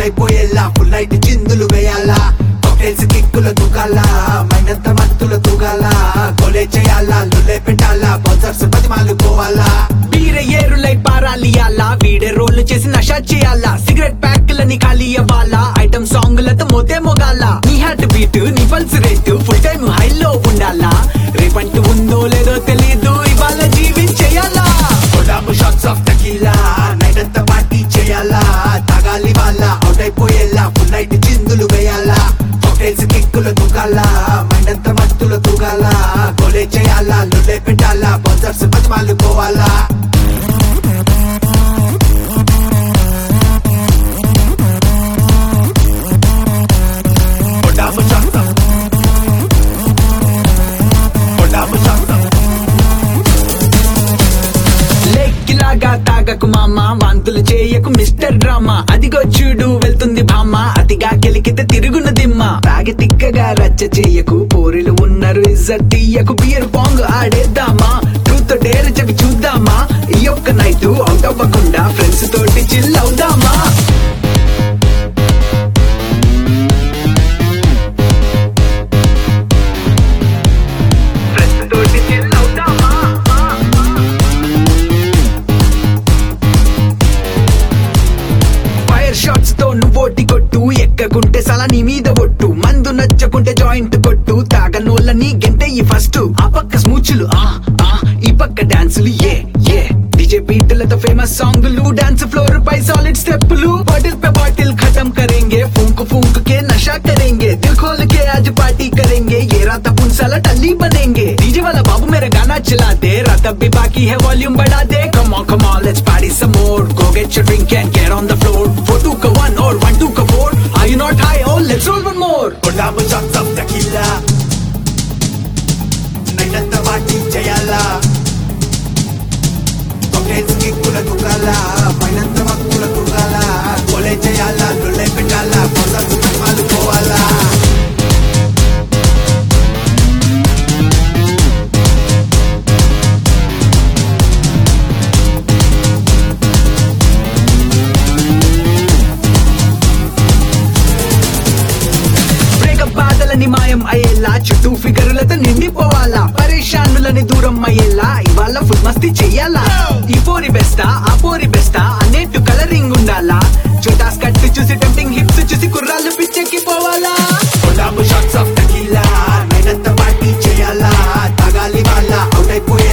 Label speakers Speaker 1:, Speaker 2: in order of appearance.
Speaker 1: అయిపోయేలా full night చిందులు వేయాలా cocktails కిక్కులు తూగాలా మైనంత మత్తులు తూగాలా కొలే చేయాలా లులే పెట్టాలా బౌన్సర్స్ బతిమాలు పోవాలా
Speaker 2: వీర ఏరులై పారాలియాలా వీడే రోడ్లు చేసి నషా చేయాలా సిగరెట్ ప్యాక్లని ఖాళీ అవ్వాలా ఐటమ్ సాంగ్లతో మోతే మొగాలా నీ హార్ట్ బీట్ నీ పల్స్ రేట్ ఫుల్ టైం హైలో ఉండాలా రేపంటూ ఉందో లేదో తెలీదు ఇవాళ జీవించేయాలా
Speaker 1: కొడాము షాట్స్ ఆఫ్ టకీలా నైట్ అంతా పార్టీ చేయాలా తాగాలి వాళ్ళ అవుట్ అయిపోయేలా ఫుల్ నైట్ చిందులు వేయాలా కాక్టైల్స్ కిక్కులు తూగాలా మైనంత మత్తులు తూగాలా కొలే చేయాలా లులే పెట్టాలా బౌన్సర్స్ బతిమాలు పోవాలా కొడాము షాట్స్ ఆఫ్ కొడాము షాట్స్ ఆఫ్
Speaker 2: లెక్కిలాగా తాగకు మామ వాంతులు చేయకు మిస్టర్ డ్రామా అదిగో చూడు వెళ్తుంది భామ అతిగా కెలికితే తిరుగున దిమ్మ తాగి తిక్కగా రచ్చ చేయకు పోరిలు ఉన్నారు ఇజ్జత్ తీయకు బియర్ పాంగ్ ఆడేద్దామా ట్రూత్ డేర్ చెప్పి చూద్దామా ఈ ఒక్క నైట్ అవుట్ అవ్వకుండా ఫ్రెండ్స్ తోటి చిల్ అవుదామా ఫ్రెండ్స్ తోటి చిల్ అవుదామా ఫైర్ షాట్స్ తో నువ్వోటి కొట్టు ఎక్కకుంటే సలా నీ మీద ఒట్టు మందు నచ్చకుంటే జాయింట్ కొట్టు తాగనోళ్ళని గెంటయ్యి ఫస్ట్ ఆ పక్క స్మూచులు ఆ ఆ ఈ పక్క డాన్సులు ఏ ఏ డీజే బీట్లతో ఫేమస్ సాంగులు డాన్స్ ఫ్లోర్ పై సాలిడ్ స్టెప్పులు బాటిల్ पे బాటిల్ खत्म करेंगे फूंक फूंक के नशा करेंगे दिल खोल के आज पार्टी करेंगे ये रात अपन साला टल्ली बनेंगे डीजे वाला बाबू मेरा गाना चला दे रात अब भी बाकी है वॉल्यूम बढ़ा दे come on come on let's party some more go get your drink and get on the floor four two का वन और वन टू का four are you not high और लेट्स रोल वन मोर
Speaker 1: కొడాము shots of tequila night అంతా party చేయాలా cocktails కిక్కుల తూగాలా మైనంత మక్కుల తూగాలా కొలే చేయాలా లులే పెట్టాలా బౌన్సర్స్ బతిమాలు పోవాలా
Speaker 2: బ్రేకప్ బాధలని మాయం అయ్యేలా చుట్టూ ఫిగర్లతో నిండిపోవాలా పరేషానులని దూరం అయ్యేలా ఇవాళ ఫుల్ మస్తీ చెయ్యాలా ఈ పోరి బెస్టా ఆ పోరి బెస్టా అనేట్టు కలరింగ్ ఉండాలా చుటాస్ కట్టు చూసి టెంప్టింగ్ హిప్స్ చూసి కుర్రాళ్ళు పిచ్చెక్కి పోవాలా
Speaker 1: కొడాము షాట్స్ ఆఫ్ టకీలా నైట్ అంతా పార్టీ చేయాలా తాగాలి వాళ్ళ అవుట్ అయిపోయి